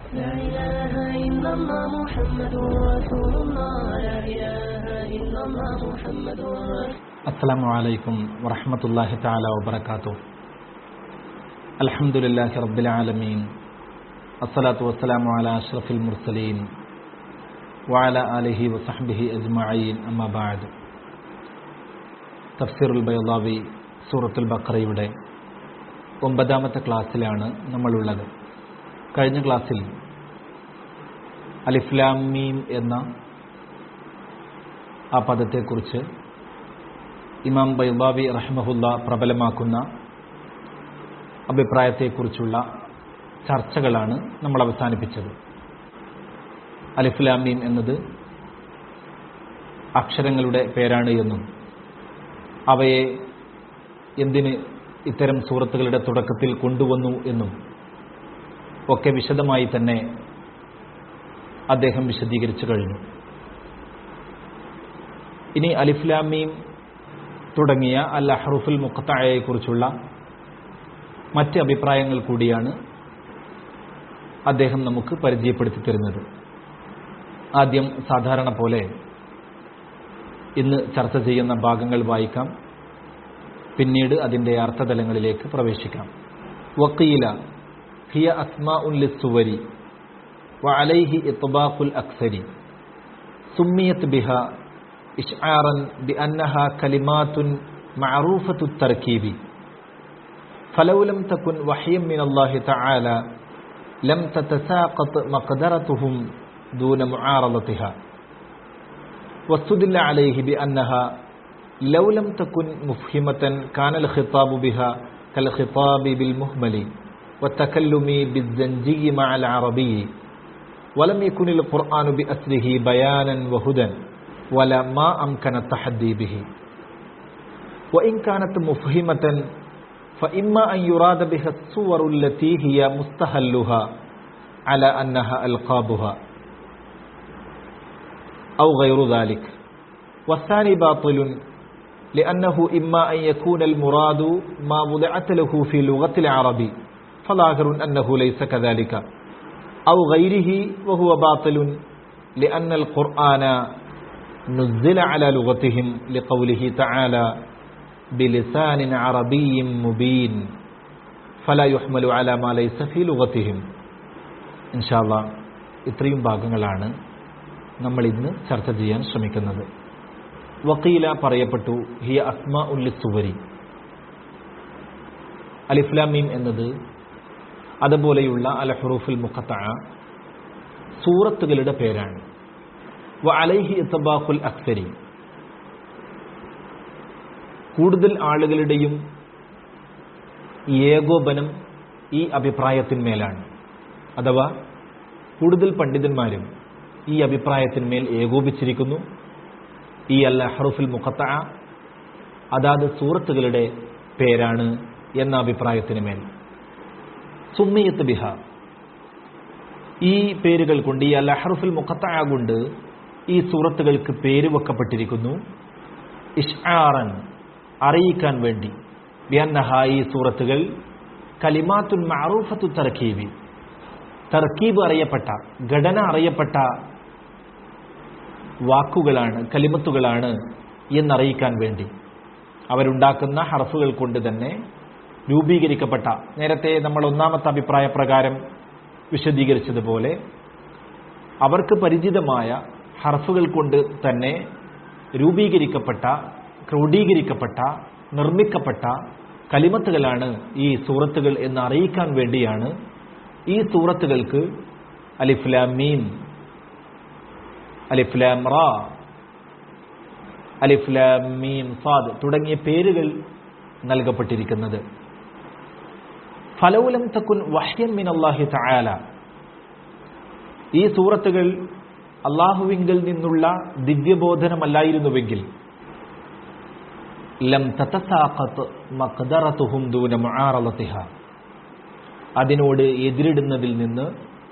لا إله إلا الله محمد رسول الله لا إله إلا الله محمد رسول السلام عليكم ورحمة الله تعالى وبركاته الحمد لله رب العالمين الصلاة والسلام على أشرف المرسلين وعلى آله وصحبه أجمعين أما بعد തഫ്സീറുൽ ബൈദാവി സൂറത്തുൽ ബക്രയുടെ ഒമ്പതാമത്തെ ക്ലാസ്സിലാണ് നമ്മളുള്ളത് കഴിഞ്ഞ ക്ലാസ്സിൽ അലിഫ്ലാമീം എന്ന ആ പദത്തെക്കുറിച്ച് ഇമാം ബൈദാവി റഹ്മഹുല്ല പ്രബലമാക്കുന്ന അഭിപ്രായത്തെക്കുറിച്ചുള്ള ചർച്ചകളാണ് നമ്മൾ അവസാനിപ്പിച്ചത് അലിഫ്ലാമീം എന്നത് അക്ഷരങ്ങളുടെ പേരാണ് എന്നും അവയെ എന്തിന് ഇത്തരം സൂറത്തുകളുടെ തുടക്കത്തിൽ കൊണ്ടുവന്നു എന്നും ഒക്കെ വിശദമായി തന്നെ അദ്ദേഹം വിശദീകരിച്ചു കഴിഞ്ഞു ഇനി അലിഫ്ലാമീം തുടങ്ങിയ അൽ അഹ്റുഫുൽ മുഖത്തായയെക്കുറിച്ചുള്ള മറ്റ് അഭിപ്രായങ്ങൾ കൂടിയാണ് അദ്ദേഹം നമുക്ക് പരിചയപ്പെടുത്തി തരുന്നത് ആദ്യം സാധാരണ പോലെ ഇന്ന് ചർച്ച ചെയ്യുന്ന ഭാഗങ്ങൾ വായിക്കാം പിന്നീട് അതിൻ്റെ അർത്ഥതലങ്ങളിലേക്ക് പ്രവേശിക്കാം വക്കീല ഹിയ അസ്മാ ഉല്ലിസുവരി وعليه إطباق الأكثر سميت بها إشعارا بأنها كلمات معروفة التركيب فلو لم تكن وحيا من الله تعالى لم تتساقط مقدرتهم دون معارضتها واستدل عليه بأنها لو لم تكن مفهمة كان الخطاب بها كالخطاب بالمهمل والتكلم بالزنجي مع العربي ولم يكن القرآن بأسره بيانا وهدى ولا ما أمكن التحدي به وإن كانت مفهمة فإما أن يراد بها الصور التي هي مستهلها على أنها ألقابها أو غير ذلك والثاني باطل لأنه إما أن يكون المراد ما وضعت له في لغة العرب فظاهر أنه ليس كذلك أو غيره وهو باطل لأن القرآن نزل على لغتهم لقوله تعالى بلسان عربي مبين فلا يحمل على ما ليس في لغتهم إن شاء الله ഇത്രയും ഭാഗങ്ങളാണ് നമ്മൾ ഇന്ന് ചർച്ച ചെയ്യാൻ ശ്രമിക്കുന്നത് വക്കീല പറയപ്പെട്ടു ഹിയ അസ്മ ഉല്ലി സുവരി അലിഫ്ലാമീം എന്നത് അതുപോലെയുള്ള അൽ ഹുറൂഫുൽ മുഖത്ത സൂറത്തുകളുടെ പേരാണ് വ അലൈഹി ഇത്തബാഖുൽ അക്സരി കൂടുതൽ ആളുകളുടെയും ഏകോപനം ഈ അഭിപ്രായത്തിന്മേലാണ് അഥവാ കൂടുതൽ പണ്ഡിതന്മാരും ഈ അഭിപ്രായത്തിന്മേൽ ഏകോപിച്ചിരിക്കുന്നു ഈ അൽ അഹ്റുഫുൽ മുഖത്ത അതാത് സൂറത്തുകളുടെ പേരാണ് എന്ന അഭിപ്രായത്തിന് മേൽ സുമ്മിയത്ത് ബിഹ ഈ പേരുകൾ കൊണ്ട് ഈ അൽ അഹ്റുഫുൽ മുഖത്ത കൊണ്ട് ഈ സൂറത്തുകൾക്ക് പേര് വെക്കപ്പെട്ടിരിക്കുന്നു ഇഷ്ആറൻ അറിയിക്കാൻ വേണ്ടി ബിയന്നഹ ഈ സൂറത്തുകൾ കലിമാത്തുൻ മഅറൂഫത്തു തർക്കീബി തർക്കീബ് അറിയപ്പെട്ട ഘടന അറിയപ്പെട്ട വാക്കുകളാണ് കലിമത്തുകളാണ് എന്നറിയിക്കാൻ വേണ്ടി അവരുണ്ടാക്കുന്ന ഹർഫുകൾ കൊണ്ട് തന്നെ രൂപീകരിക്കപ്പെട്ട നേരത്തെ നമ്മൾ ഒന്നാമത്തെ അഭിപ്രായ പ്രകാരം വിശദീകരിച്ചതുപോലെ അവർക്ക് പരിചിതമായ ഹർഫുകൾ കൊണ്ട് തന്നെ രൂപീകരിക്കപ്പെട്ട ക്രോഡീകരിക്കപ്പെട്ട നിർമ്മിക്കപ്പെട്ട കലിമത്തുകളാണ് ഈ സൂറത്തുകൾ എന്ന് അറിയിക്കാൻ വേണ്ടിയാണ് ഈ സൂറത്തുകൾക്ക് അലിഫ്ലാം മീം അലിഫ്ലാം റ അലിഫ്ലാം മീം സാദ് തുടങ്ങിയ പേരുകൾ നൽകപ്പെട്ടിരിക്കുന്നത് ഫലൗലം തക്കുൻ വഹ്യൻ മിൻ അള്ളാഹി തആല ഈ സൂറത്തുകൾ അള്ളാഹുവിങ്കിൽ നിന്നുള്ള ദിവ്യബോധനമല്ലായിരുന്നുവെങ്കിൽ ലം തതസാഖത്ത് മഖ്ദറതുഹും ദൂന മുആറളതിഹ അതിനോട് എതിരിടുന്നതിൽ നിന്ന്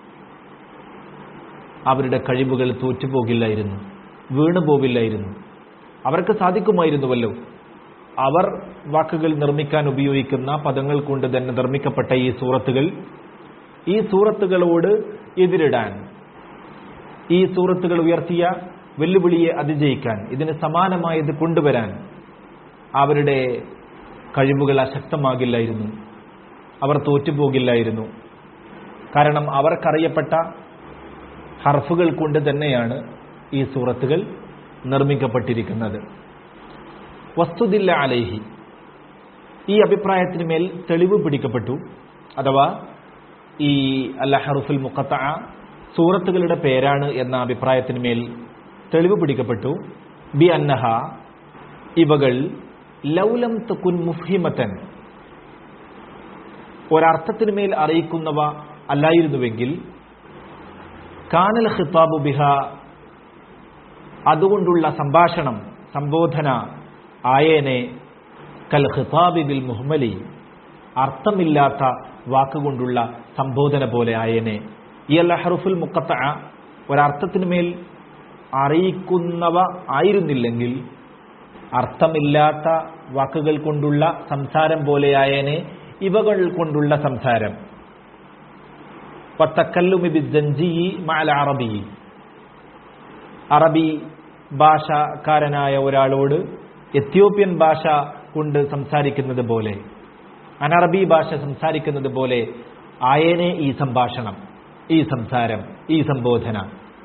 അവരുടെ കഴിവുകൾ തോറ്റുപോകില്ലായിരുന്നു വീണു പോവില്ലായിരുന്നു അവർക്ക് സാധിക്കുമായിരുന്നുവല്ലോ അവർ വാക്കുകൾ നിർമ്മിക്കാൻ ഉപയോഗിക്കുന്ന പദങ്ങൾ കൊണ്ട് തന്നെ നിർമ്മിക്കപ്പെട്ട ഈ സൂറത്തുകൾ ഈ സൂറത്തുകളോട് എതിരിടാൻ ഈ സൂറത്തുകൾ ഉയർത്തിയ വെല്ലുവിളിയെ അതിജയിക്കാൻ ഇതിന് സമാനമായത് കൊണ്ടുവരാൻ അവരുടെ കഴിവുകൾ അശക്തമാകില്ലായിരുന്നു അവർ തോറ്റുപോകില്ലായിരുന്നു കാരണം അവർക്കറിയപ്പെട്ട ഹർഫുകൾ കൊണ്ട് തന്നെയാണ് ഈ സൂറത്തുകൾ നിർമ്മിക്കപ്പെട്ടിരിക്കുന്നത് വസ്തുതില്ല അലേഹി ഈ അഭിപ്രായത്തിന് മേൽ തെളിവ് പിടിക്കപ്പെട്ടു അഥവാ ഈ അല്ല ഹറുഫുൽ മുഖത്ത സൂറത്തുകളുടെ പേരാണ് എന്ന അഭിപ്രായത്തിന് മേൽ തെളിവ് പിടിക്കപ്പെട്ടു ബി അന്നഹ ഇവകൾ ലൗലം തുക്കുൻ മുഫ്ഹിമത്തൻ ഒരർത്ഥത്തിന് മേൽ അറിയിക്കുന്നവ അല്ലായിരുന്നുവെങ്കിൽ കാനൽ ഖിതാബു ബിഹ അതുകൊണ്ടുള്ള സംഭാഷണം സംബോധന ആയേനെ കൽ ഖിതാബി ബിൽ മുഹമ്മലി അർത്ഥമില്ലാത്ത വാക്കുകൊണ്ടുള്ള സംബോധന പോലെ ആയേനെ ഈ അല്ല ഹറുഫുൽ മുക്കത്ത ഒരർത്ഥത്തിന് മേൽ അറിയിക്കുന്നവ ആയിരുന്നില്ലെങ്കിൽ അർത്ഥമില്ലാത്ത വാക്കുകൾ കൊണ്ടുള്ള സംസാരം പോലെയായേനെ ഇവകൾ കൊണ്ടുള്ള സംസാരം അറബി അറബി ഭാഷക്കാരനായ ഒരാളോട് എത്യോപ്യൻ ഭാഷ കൊണ്ട് സംസാരിക്കുന്നത് പോലെ അനറബി ഭാഷ സംസാരിക്കുന്നത് പോലെ ആയേനെ ഈ സംഭാഷണം ഈ സംസാരം ഈ സംബോധന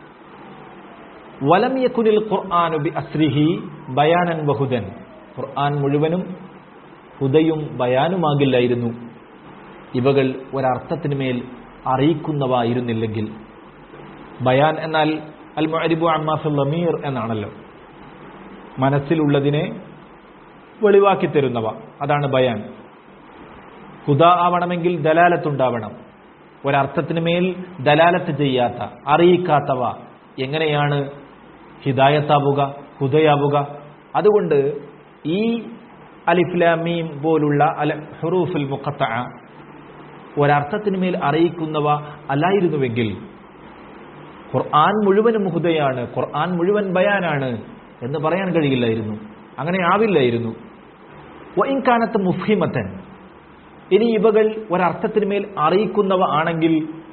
വലം യക്കുനിൽ ഖുർആാനു ബി അസ്രിഹി ബയാനൻ വഹുദൻ ഖുർആൻ മുഴുവനും ഹുദയും ബയാനുമാകില്ലായിരുന്നു ഇവകൾ ഒരർത്ഥത്തിന് മേൽ അറിയിക്കുന്നവായിരുന്നില്ലെങ്കിൽ ബയാൻ എന്നാൽ അൽ മഅരിബു അമ്മാഫുൽ അമീർ എന്നാണല്ലോ മനസ്സിലുള്ളതിനെ വെളിവാക്കി തരുന്നവ അതാണ് ബയാൻ ഹുദ ആവണമെങ്കിൽ ദലാലത്തുണ്ടാവണം ഒരർത്ഥത്തിന് മേൽ ദലാലത്ത് ചെയ്യാത്ത അറിയിക്കാത്തവ എങ്ങനെയാണ് ഹിദായത്താവുക ഹുദയാവുക അതുകൊണ്ട് ഈ അലിഫ്ലാമീം പോലുള്ള അല ഹുറൂഫുൽ മുഖത്ത ഒരർത്ഥത്തിന് മേൽ അറിയിക്കുന്നവ അല്ലായിരുന്നുവെങ്കിൽ ഖുർആൻ മുഴുവനും ഹുദയാണ് ഖുർആൻ മുഴുവൻ ബയാനാണ് എന്ന് പറയാൻ കഴിയില്ലായിരുന്നു അങ്ങനെ ആവില്ലായിരുന്നു വൈൻകാനത്ത് മുഫിമത്തൻ ഇനി ഇവകൾ ഒരർത്ഥത്തിന് മേൽ അറിയിക്കുന്നവ ആണെങ്കിൽ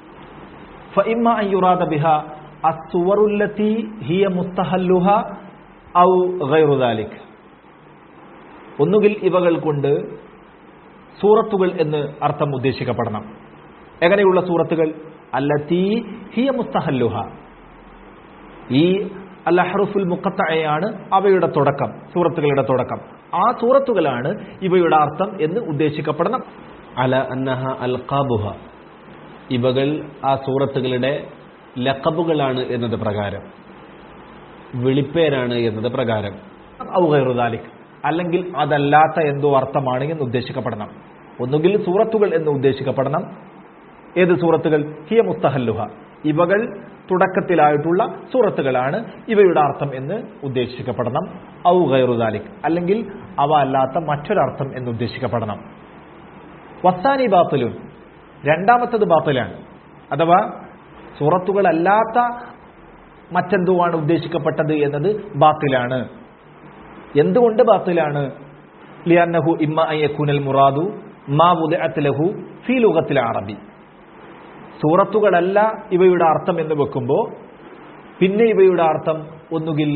ഫഇമ്മ അൻ യുറാദ ബിഹ അസ്സുവറുല്ലത്തി ഹിയ മുസ്തഹല്ലുഹ ഔ ഗൈറു ദാലിക് ഒന്നുകിൽ ഇവകൾ കൊണ്ട് സൂറത്തുകൾ എന്ന് അർത്ഥം ഉദ്ദേശിക്കപ്പെടണം എങ്ങനെയുള്ള സൂറത്തുകൾ അല്ലത്തി ഹിയ മുസ്തഹല്ലുഹ ഈ അല്ലഹറുഫുൽ മുക്കത്തയാണ് അവയുടെ തുടക്കം സൂറത്തുകളുടെ തുടക്കം ആ സൂറത്തുകളാണ് ഇവയുടെ അർത്ഥം എന്ന് ഉദ്ദേശിക്കപ്പെടണം അല അന്നഹ അൽഖാബുഹ ഇവകൾ ആ സൂറത്തുകളുടെ ലക്കബുകളാണ് എന്നത് പ്രകാരം വിളിപ്പേരാണ് എന്നത് പ്രകാരം ഔഹൈറുദാലിക് അല്ലെങ്കിൽ അതല്ലാത്ത എന്തോ അർത്ഥമാണ് എന്ന് ഉദ്ദേശിക്കപ്പെടണം ഒന്നുകിൽ സൂറത്തുകൾ എന്ന് ഉദ്ദേശിക്കപ്പെടണം ഏത് സൂറത്തുകൾ ഹിയ മുസ്തഹല്ലുഹ ഇവകൾ തുടക്കത്തിലായിട്ടുള്ള സൂറത്തുകളാണ് ഇവയുടെ അർത്ഥം എന്ന് ഉദ്ദേശിക്കപ്പെടണം ഔ ഗൈറുദാലിക് അല്ലെങ്കിൽ അവ അല്ലാത്ത മറ്റൊരർത്ഥം എന്ന് ഉദ്ദേശിക്കപ്പെടണം വസ്താനി ബാത്തലുൻ രണ്ടാമത്തത് ബാത്തലാണ് അഥവാ സൂറത്തുകളല്ലാത്ത മറ്റെന്തോ ആണ് ഉദ്ദേശിക്കപ്പെട്ടത് എന്നത് ബാത്തിലാണ് എന്തുകൊണ്ട് ബാത്തിലാണ് ലിയന്നഹു ഇമ്മ അയ്യക്കുനൽ മുറാദു മാ വുദിഅത്ത് ലഹു ഫീ ലുഗത്തിൽ അറബി സൂറത്തുകളല്ല ഇവയുടെ അർത്ഥം എന്ന് വെക്കുമ്പോൾ പിന്നെ ഇവയുടെ അർത്ഥം ഒന്നുകിൽ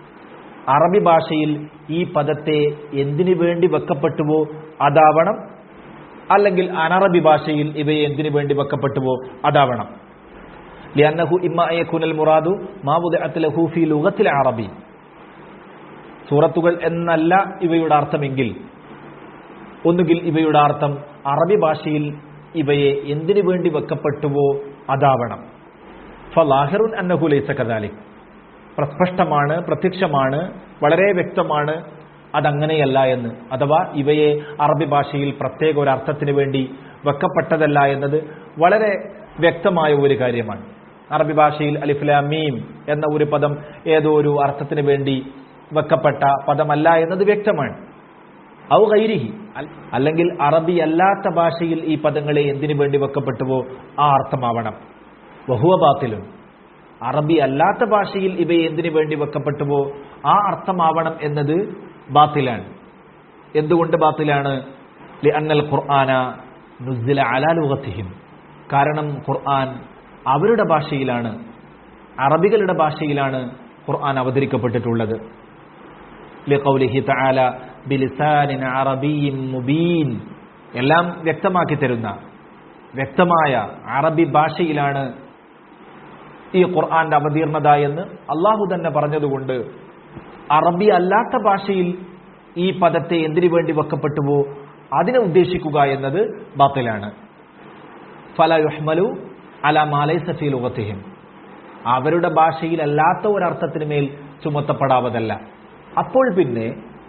അറബി ഭാഷയിൽ ഈ പദത്തെ എന്തിനു വേണ്ടി വെക്കപ്പെട്ടുവോ അതാവണം അല്ലെങ്കിൽ അനറബി ഭാഷയിൽ ഇവയെ എന്തിനു വേണ്ടി വെക്കപ്പെട്ടുവോ അതാവണം ലിയന്നഹു ഇമ്മ അയക്കുനൽ മുറാദു മാവുദഅത്ത് ലഹു ഫീ ലുഗത്തിൽ അറബി സൂറത്തുകൾ എന്നല്ല ഇവയുടെ അർത്ഥമെങ്കിൽ ഒന്നുകിൽ ഇവയുടെ അർത്ഥം അറബി ഭാഷയിൽ ഇവയെ എന്തിനു വേണ്ടി വെക്കപ്പെട്ടുവോ അതാവണം ഫലാഹിറുൻ അന്നഹു ലൈസ കദാലിക് പ്രസ്പഷ്ടമാണ് പ്രത്യക്ഷമാണ് വളരെ വ്യക്തമാണ് അതങ്ങനെയല്ല എന്ന് അഥവാ ഇവയെ അറബി ഭാഷയിൽ പ്രത്യേക ഒരു അർത്ഥത്തിന് വേണ്ടി വെക്കപ്പെട്ടതല്ല എന്നത് വളരെ വ്യക്തമായ ഒരു കാര്യമാണ് അറബി ഭാഷയിൽ അലിഫ്ലാമീം എന്ന ഒരു പദം ഏതോ ഒരു അർത്ഥത്തിന് വേണ്ടി വെക്കപ്പെട്ട പദമല്ല എന്നത് വ്യക്തമാണ് ഔ ഗൈരിഹി അല്ലെങ്കിൽ അറബി അല്ലാത്ത ഭാഷയിൽ ഈ പദങ്ങളെ എന്തിനു വേണ്ടി വെക്കപ്പെട്ടുവോ ആ അർത്ഥമാവണം വഹുവ ബാത്തിലും അറബി അല്ലാത്ത ഭാഷയിൽ ഇവയെ എന്തിനു വേണ്ടി വെക്കപ്പെട്ടുവോ ആ അർത്ഥമാവണം എന്നത് ബാത്തിലാണ് എന്തുകൊണ്ട് ബാത്തിലാണ് അന്നൽ ഖുർആന നുസില അലാലുഹത്തിഹിം കാരണം ഖുർആൻ അവരുടെ ഭാഷയിലാണ് അറബികളുടെ ഭാഷയിലാണ് ഖുർആൻ അവതരിക്കപ്പെട്ടിട്ടുള്ളത് ലിഖൗലിഹി തആല ബിലിസാനിൻ അറബിയ്യിൻ മുബീൻ എല്ലാം വ്യക്തമാക്കി തരുന്ന വ്യക്തമായ അറബി ഭാഷയിലാണ് ഈ ഖുർആന്റെ അവതീർണത എന്ന് അള്ളാഹു തന്നെ പറഞ്ഞതുകൊണ്ട് അറബി അല്ലാത്ത ഭാഷയിൽ ഈ പദത്തെ എന്തിനു വേണ്ടി വെക്കപ്പെട്ടുവോ അതിനെ ഉദ്ദേശിക്കുക എന്നത് ബാത്തിലാണ് ഫല യുഹ്മലു അല മാലൈ സഫി ലുഗത്തിഹിം അവരുടെ ഭാഷയിൽ അല്ലാത്ത ഒരർത്ഥത്തിന് മേൽ ചുമത്തപ്പെടാവതല്ല അപ്പോൾ പിന്നെ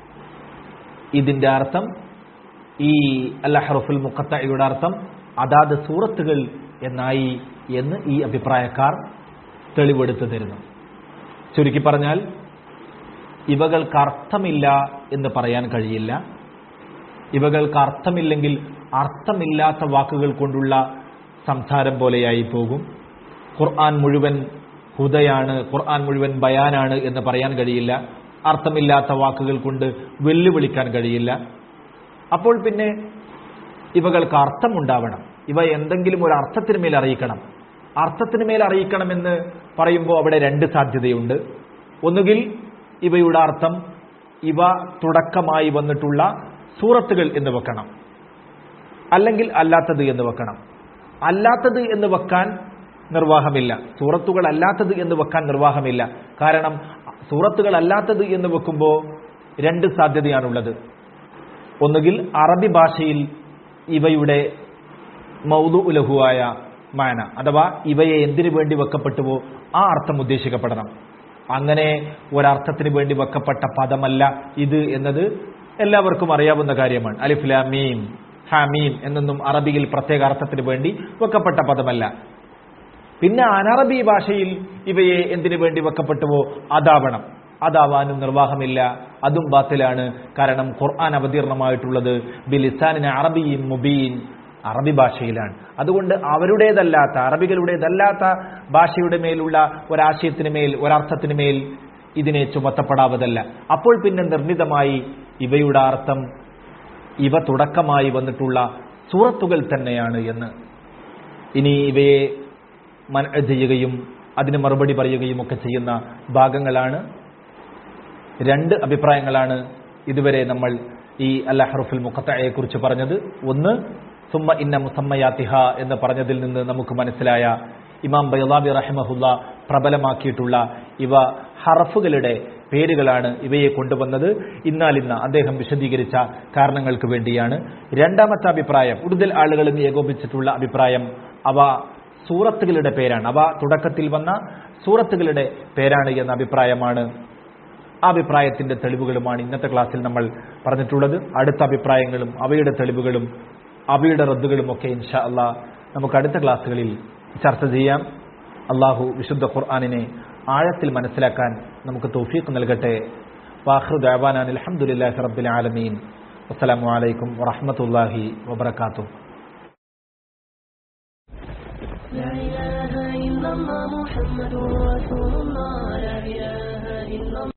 ഇതിന്റെ അർത്ഥം ഈ അല്ലഹറുഫുൽ മുഖത്തയുടെ അർത്ഥം അതാത് സൂറത്തുകൾ എന്നായി എന്ന് ഈ അഭിപ്രായക്കാർ തെളിവെടുത്തു തരുന്നു ചുരുക്കി പറഞ്ഞാൽ ഇവകൾക്ക് അർത്ഥമില്ല എന്ന് പറയാൻ കഴിയില്ല ഇവകൾക്ക് അർത്ഥമില്ലെങ്കിൽ അർത്ഥമില്ലാത്ത വാക്കുകൾ കൊണ്ടുള്ള സംസാരം പോലെയായി പോകും ഖുർആൻ മുഴുവൻ ഹുദയാണ് ഖുർആൻ മുഴുവൻ ബയാനാണ് എന്ന് പറയാൻ കഴിയില്ല അർത്ഥമില്ലാത്ത വാക്കുകൾ കൊണ്ട് വെല്ലുവിളിക്കാൻ കഴിയില്ല അപ്പോൾ പിന്നെ ഇവകൾക്ക് അർത്ഥമുണ്ടാവണം ഇവ എന്തെങ്കിലും ഒരു അർത്ഥത്തിന് മേൽ അറിയിക്കണം അർത്ഥത്തിന് മേൽ അറിയിക്കണമെന്ന് പറയുമ്പോൾ അവിടെ രണ്ട് സാധ്യതയുണ്ട് ഒന്നുകിൽ ഇവയുടെ അർത്ഥം ഇവ തുടക്കമായി വന്നിട്ടുള്ള സൂറത്തുകൾ എന്ന് വെക്കണം അല്ലെങ്കിൽ അല്ലാത്തത് എന്ന് വെക്കണം അല്ലാത്തത് എന്ന് വെക്കാൻ നിർവാഹമില്ല സൂറത്തുകൾ അല്ലാത്തത് എന്ന് വെക്കാൻ നിർവാഹമില്ല കാരണം സൂറത്തുകൾ അല്ലാത്തത് എന്ന് വെക്കുമ്പോൾ രണ്ട് സാധ്യതയാണുള്ളത് ഒന്നുകിൽ അറബി ഭാഷയിൽ ഇവയുടെ മൗദു ഉലഹുവായ മാന അഥവാ ഇവയെ എന്തിനു വേണ്ടി വെക്കപ്പെട്ടുവോ ആ അർത്ഥം ഉദ്ദേശിക്കപ്പെടണം അങ്ങനെ ഒരർത്ഥത്തിന് വേണ്ടി വെക്കപ്പെട്ട പദമല്ല ഇത് എന്നത് എല്ലാവർക്കും അറിയാവുന്ന കാര്യമാണ് അലിഫ്ലാമീം ഹാമീം എന്നൊന്നും അറബിയിൽ പ്രത്യേക അർത്ഥത്തിന് വേണ്ടി വെക്കപ്പെട്ട പദമല്ല പിന്നെ അനറബി ഭാഷയിൽ ഇവയെ എന്തിനു വേണ്ടി വെക്കപ്പെട്ടുവോ അതാവണം അതാവാനും നിർവാഹമില്ല അതും ബാത്തിലാണ് കാരണം ഖുർആൻ അവതീർണമായിട്ടുള്ളത് ബിലിസാനിന് അറബിയും മുബീൻ അറബി ഭാഷയിലാണ് അതുകൊണ്ട് അവരുടേതല്ലാത്ത അറബികളുടേതല്ലാത്ത ഭാഷയുടെ മേലുള്ള ഒരാശയത്തിന് മേൽ ഒരർത്ഥത്തിന് മേൽ ഇതിനെ ചുമത്തപ്പെടാവതല്ല അപ്പോൾ പിന്നെ നിർണിതമായി ഇവയുടെ അർത്ഥം ഇവ തുടക്കമായി വന്നിട്ടുള്ള സൂറത്തുകൾ തന്നെയാണ് എന്ന് ഇനി ഇവയെ മന ചെയ്യുകയും അതിന് മറുപടി പറയുകയും ഒക്കെ ചെയ്യുന്ന ഭാഗങ്ങളാണ് രണ്ട് അഭിപ്രായങ്ങളാണ് ഇതുവരെ നമ്മൾ ഈ അല്ലഹറുഫുൽ മുഖത്തയെ കുറിച്ച് പറഞ്ഞത് ഒന്ന് സുമ്മ ഇന്ന മുസമ്മയാത്തിഹ എന്ന് പറഞ്ഞതിൽ നിന്ന് നമുക്ക് മനസ്സിലായ ഇമാം ബൈലാബി റഹ്മഹുല്ല പ്രബലമാക്കിയിട്ടുള്ള ഇവ ഹറഫുകളുടെ പേരുകളാണ് ഇവയെ കൊണ്ടുവന്നത് ഇന്നാലിന്ന അദ്ദേഹം വിശദീകരിച്ച കാരണങ്ങൾക്ക് വേണ്ടിയാണ് രണ്ടാമത്തെ അഭിപ്രായം കൂടുതൽ ആളുകളും ഏകോപിച്ചിട്ടുള്ള അഭിപ്രായം അവ സൂറത്തുകളുടെ പേരാണ് അവ തുടക്കത്തിൽ വന്ന സൂറത്തുകളുടെ പേരാണ് എന്ന അഭിപ്രായമാണ് ആ അഭിപ്രായത്തിന്റെ തെളിവുകളുമാണ് ഇന്നത്തെ ക്ലാസ്സിൽ നമ്മൾ പറഞ്ഞിട്ടുള്ളത് അടുത്ത അഭിപ്രായങ്ങളും അവയുടെ തെളിവുകളും അവയുടെ റദ്ദുകളും ഒക്കെ ഇൻഷാ അള്ളാ നമുക്ക് അടുത്ത ക്ലാസ്സുകളിൽ ചർച്ച ചെയ്യാം അള്ളാഹു വിശുദ്ധ ഖുർആാനിനെ ആഴത്തിൽ മനസ്സിലാക്കാൻ നമുക്ക് തൗഫീഖ് നൽകട്ടെ വാഹ്റു ദാബാനാൻ അലഹമുല്ലാഹി റബ്ബിൽ ആലമീൻ അസ്സലാമു അലൈക്കും വറഹമത്തല്ലാഹി വബർക്കാത്തു لا إله إلا الله محمد رسول الله لا إله إلا الله